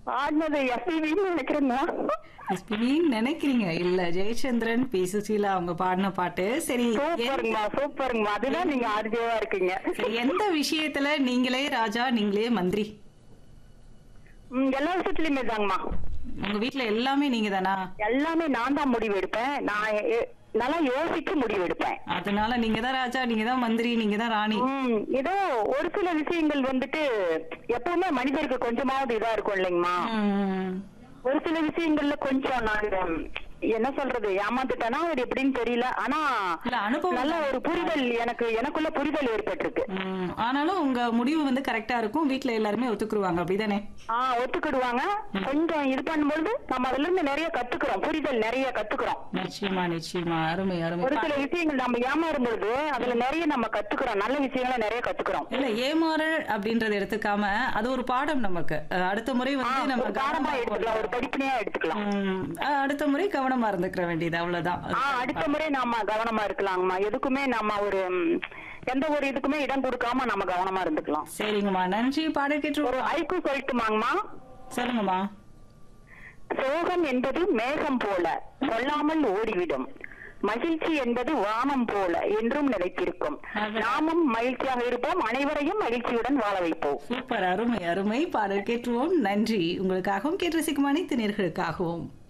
ஆடினது எஸ்பிபின்னு நினைக்கிறேங்க எஸ்பிபின்னு நினைக்கிறீங்க இல்ல ஜெயச்சந்திரன் பி சுசீலா அவங்க பாடின பாட்டு சரி என்- சூப்பருங்கம்மா சூப்பருங்கம்மா அதுதான் நீங்க ஆர்ஜிவா இருக்கீங்க சரி, எந்த விஷயத்துல நீங்களே ராஜா நீங்களே மந்திரி ம், எல்லா விஷயத்துலயுமே தாங்கம்மா உங்க வீட்ல எல்லாமே நீங்க தானா எல்லாமே நான் தான் முடிவு எடுப்பேன் நான் எ- நல்லா யோசிச்சு முடிவு எடுப்பேன் அதனால நீங்க தான் ராஜா நீங்க தான் மந்திரி நீங்க தான் ராணி ம், ஏதோ ஒரு சில விஷயங்கள் வந்துட்டு எப்பவுமே மனிதருக்கு கொஞ்சமாவது இதா இருக்கும் இல்லைங்கம்மா ம். ஒரு சில விஷயங்கள்ல கொஞ்சம் நான் என்ன சொல்றது ஏமாந்துட்டேனா அது எப்படின்னு தெரியல ஆனா இல்ல அனுபவம் நல்ல ஒரு புரிதல் எனக்கு எனக்குள்ள புரிதல் ஏற்பட்டிருக்கு ம், ஆனாலும் உங்க முடிவு வந்து கரெக்டா இருக்கும் வீட்ல எல்லாருமே ஒத்துக்குருவாங்க அப்படிதானே ஆஹ் ஒத்துக்கிடுவாங்க கொஞ்சம் இது பண்ணும்பொழுது நம்ம அதுல இருந்து நிறைய கத்துக்கிறோம் புரிதல் நிறைய கத்துக்கிறோம் நிச்சயமா நிச்சயமா அருமை அருமை ஒரு சில விஷயங்கள் நம்ம ஏமாறும் பொழுது அதுல நிறைய நம்ம கத்துக்கிறோம் நல்ல விஷயங்களை நிறைய கத்துக்கிறோம் இல்ல ஏமாறல் அப்படின்றத எடுத்துக்காம அது ஒரு பாடம் நமக்கு அஹ் அடுத்த முறை வந்து ஆஹ் நம்ம ஒரு பாடமா கவனமா எடுத்துக்கலாம் ஒரு படிப்பினையா எடுத்துக்கலாம் ம், அஹ் அடுத்த முறை கவனமா இருந்துக்கிற வேண்டியது அவ்வளவுதான் ஆஹ் அடுத்த முறை நாம கவனமா இருக்கலாங்கம்மா எதுக்குமே நம்ம ஒரு ம், எந்த ஒரு இதுக்குமே இடம் கொடுக்காம நம்ம கவனமா இருந்துக்கலாம் சரிங்கம்மா நன்றி பாடல் கேட்டு ஒரு ஐக்கு சொல்லட்டுமாங்கம்மா சொல்லுங்கம்மா சோகம் என்பது மேகம் போல சொல்லாமல் ஓடிவிடும் மகிழ்ச்சி என்பது வானம் போல என்றும் நிலைத்திருக்கும் நாமும் மகிழ்ச்சியாக இருப்போம் அனைவரையும் மகிழ்ச்சியுடன் வாழ வைப்போம் சூப்பர் அருமை அருமை பாடல் கேட்டுருவோம் நன்றி உங்களுக்காகவும் கேட்டு ரசிக்கும் அனைத்து நேர்களுக்காகவும்